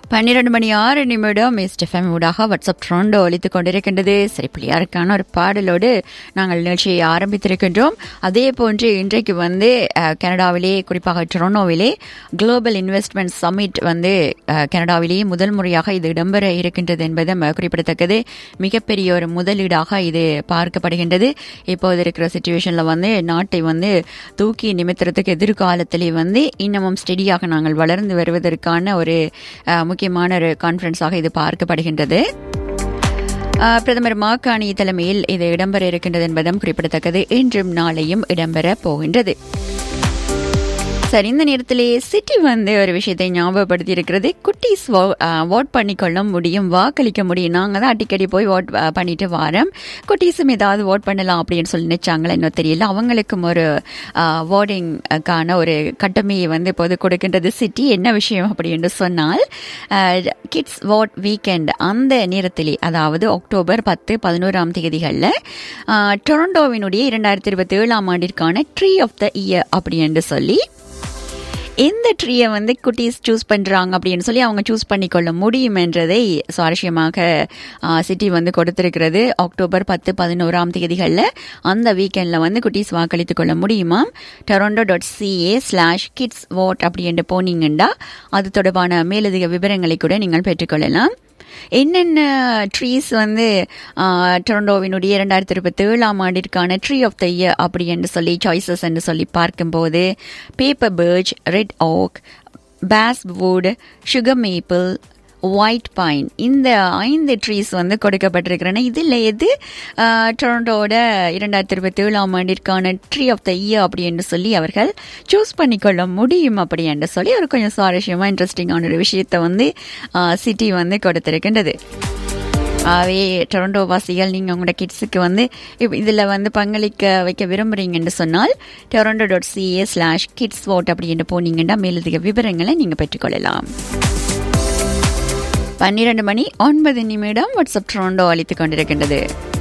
பன்னிரண்டு மணி ஆறு நிமிடம் எஸ்டிஎஃப்எம் ஊடாக வாட்ஸ்அப் ட்ரோண்டோ ஒழித்துக் கொண்டிருக்கின்றது சரி பிள்ளையாருக்கான ஒரு பாடலோடு நாங்கள் நிகழ்ச்சியை ஆரம்பித்திருக்கின்றோம் அதே போன்று இன்றைக்கு வந்து அஹ், கனடாவிலே குறிப்பாக டொரண்டோவிலே குளோபல் இன்வெஸ்ட்மெண்ட் சமிட் வந்து அஹ், கனடாவிலேயே முதல் முறையாக இது இடம்பெற இருக்கின்றது என்பதும் அஹ், குறிப்பிடத்தக்கது மிகப்பெரிய ஒரு முதலீடாக இது பார்க்கப்படுகின்றது இப்போது இருக்கிற சுச்சுவேஷன்ல வந்து நாட்டை வந்து தூக்கி நிமித்துறதுக்கு எதிர்காலத்திலே வந்து இன்னமும் ஸ்டெடியாக நாங்கள் வளர்ந்து வருவதற்கான ஒரு அஹ், முக்கியமான ஒரு கான்ஃபரன்ஸாக இது பார்க்கப்படுகின்றது அஹ், பிரதமர் மாக்காணி தலைமையில் இது இடம்பெற இருக்கின்றது என்பதும் குறிப்பிடத்தக்கது இன்றும் நாளையும் இடம்பெற போகின்றது சரி இந்த நேரத்திலே சிட்டி வந்து ஒரு விஷயத்தை ஞாபகப்படுத்தி இருக்கிறது குட்டீஸ் ஓட் பண்ணிக்கொள்ள முடியும் வாக்களிக்க முடியும் நாங்கள் தான் அடிக்கடி போய் ஓட் அஹ், பண்ணிட்டு வரோம் குட்டீஸும் ஏதாவது ஓட் பண்ணலாம் அப்படின்னு சொல்லி நினைச்சாங்களா இன்னும் தெரியல அவங்களுக்கும் ஒரு ஓட்டிங்கான ஒரு கட்டமையை வந்து இப்போது கொடுக்கின்றது சிட்டி என்ன விஷயம் அப்படின்னு சொன்னால் கிட்ஸ் வாட் வீக்கெண்ட் அந்த நேரத்திலே அதாவது அக்டோபர் பத்து பதினோராம் தேதிகளில் டொரண்டோவினுடைய இரண்டாயிரத்தி இருபத்தி ஏழாம் ஆண்டிற்கான ட்ரீ ஆஃப் த இயர் அப்படின்னு சொல்லி எந்த ட்ரீயை வந்து குட்டீஸ் சூஸ் பண்ணுறாங்க அப்படின்னு சொல்லி அவங்க சூஸ் பண்ணிக்கொள்ள முடியும் என்றதை சுவாரஸ்யமாக சிட்டி வந்து கொடுத்திருக்கிறது அக்டோபர் பத்து பதினோராம் தேதிகளில் அந்த வீக்கெண்டில் வந்து குட்டீஸ் வாக்களித்து கொள்ள முடியுமா Toronto dot CA slash kids vote அப்படின்ட்டு போனீங்கன்னா அது தொடர்பான மேலதிக விவரங்களை கூட நீங்கள் பெற்றுக்கொள்ளலாம் என்னென்ன ட்ரீஸ் வந்து ஆஹ், டொரண்டோவினுடைய இரண்டாயிரத்தி இருபத்தி ஏழாம் ஆண்டிற்கான ட்ரீ ஆஃப் த இயர் அப்படி என்று சொல்லி சாய்ஸஸ் என்று சொல்லி பார்க்கும்போது paper birch red oak basswood sugar maple white pine இந்த ஐந்து ட்ரீஸ் வந்து கொடுக்கப்பட்டிருக்கிறன இதில் எது ஆஹ், டொரண்டோட இரண்டாயிரத்தி இருபத்தி ஏழாம் ஆண்டிற்கான ட்ரீ ஆஃப் த இயர் அப்படி என்று சொல்லி அவர்கள் சூஸ் பண்ணிக்கொள்ள முடியும் அப்படி என்று சொல்லி ஒரு கொஞ்சம் சுவாரஸ்யமாக இன்ட்ரெஸ்டிங்கான ஒரு விஷயத்தை வந்து சிட்டி வந்து கொடுத்திருக்கின்றது ஆகவே டொரண்டோ வாசிகள் நீங்கள் உங்களோட கிட்ஸுக்கு வந்து இதில் வந்து பங்களிக்க வைக்க விரும்புகிறீங்கன்னு சொன்னால் Toronto dot CA slash kids vote அப்படின்னு போனீங்கன்னா மேலதிக விவரங்களை நீங்கள் பெற்றுக்கொள்ளலாம் பன்னிரண்டு மணி ஒன்பது நிமிடம் வாட்ஸ்அப் டொரண்டோ அளித்துக் கொண்டிருக்கின்றது